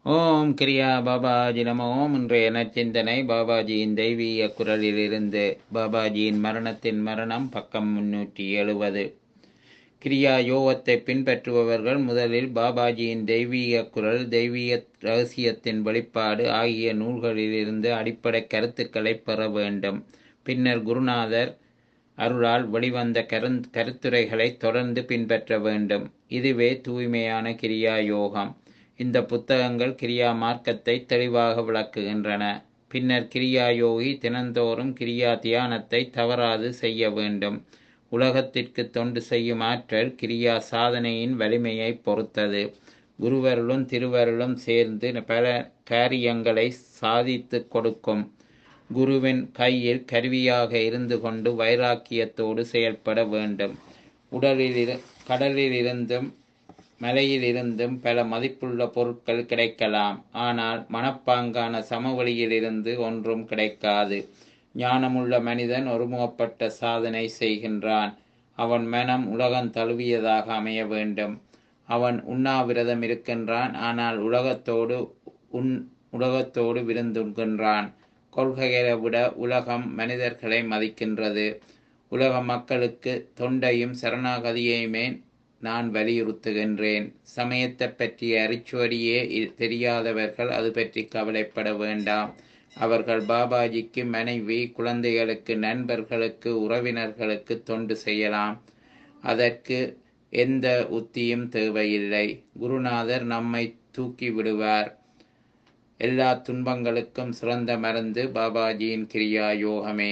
ஓம் கிரியா பாபாஜி நம ஓம் இன்றைய நச்சிந்தனை பாபாஜியின் தெய்வீக குரலிலிருந்து பாபாஜியின் மரணத்தின் மரணம் பக்கம் முன்னூற்றி எழுபது கிரியா யோகத்தை பின்பற்றுபவர்கள் முதலில் பாபாஜியின் தெய்வீக குரல் தெய்வீக ரகசியத்தின் வெளிப்பாடு ஆகிய நூல்களிலிருந்து அடிப்படை கருத்துக்களை பெற வேண்டும் பின்னர் குருநாதர் அருளால் வெளிவந்த கருந் கருத்துரைகளை தொடர்ந்து பின்பற்ற வேண்டும் இதுவே தூய்மையான கிரியா யோகம் இந்த புத்தகங்கள் கிரியா மார்க்கத்தை தெளிவாக விளக்குகின்றன பின்னர் கிரியா யோகி தினந்தோறும் கிரியா தியானத்தை தவறாது செய்ய வேண்டும் உலகத்திற்கு தொண்டு செய்யும் ஆற்றல் கிரியா சாதனையின் வலிமையை பொறுத்தது குருவருளும் திருவருளும் சேர்ந்து பல காரியங்களை சாதித்து கொடுக்கும் குருவின் கையில் கருவியாக இருந்து கொண்டு வைராக்கியத்தோடு செயல்பட வேண்டும் உடலில் இரு கடலில் இருந்தும் மலையில் இருந்தும் பல மதிப்புள்ள பொருட்கள் கிடைக்கலாம் ஆனால் மனப்பாங்கான சமவெளியிலிருந்து ஒன்றும் கிடைக்காது ஞானமுள்ள மனிதன் ஒருமுகப்பட்ட சாதனை செய்கின்றான் அவன் மனம் உலகம் தழுவியதாக அமைய வேண்டும் அவன் உண்ணாவிரதம் இருக்கின்றான் ஆனால் உலகத்தோடு உன் உலகத்தோடு விருந்துகின்றான் கொள்கைகளை விட உலகம் மனிதர்களை மதிக்கின்றது உலக மக்களுக்கு தொண்டையும் சரணாகதியையுமே நான் வலியுறுத்துகின்றேன் சமயத்தை பற்றிய அரிச்சுவடியே தெரியாதவர்கள் அது பற்றி கவலைப்பட வேண்டாம் அவர்கள் பாபாஜிக்கு மனைவி குழந்தைகளுக்கு நண்பர்களுக்கு உறவினர்களுக்கு தொண்டு செய்யலாம் அதற்கு எந்த உத்தியும் தேவையில்லை குருநாதர் நம்மை தூக்கி விடுவார் எல்லா துன்பங்களுக்கும் சிறந்த மருந்து பாபாஜியின் கிரியா யோகமே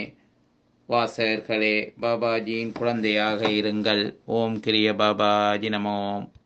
வாசகர்களே பாபாஜியின் குழந்தையாக இருங்கள் ஓம் கிரிய பாபாஜி நமோம்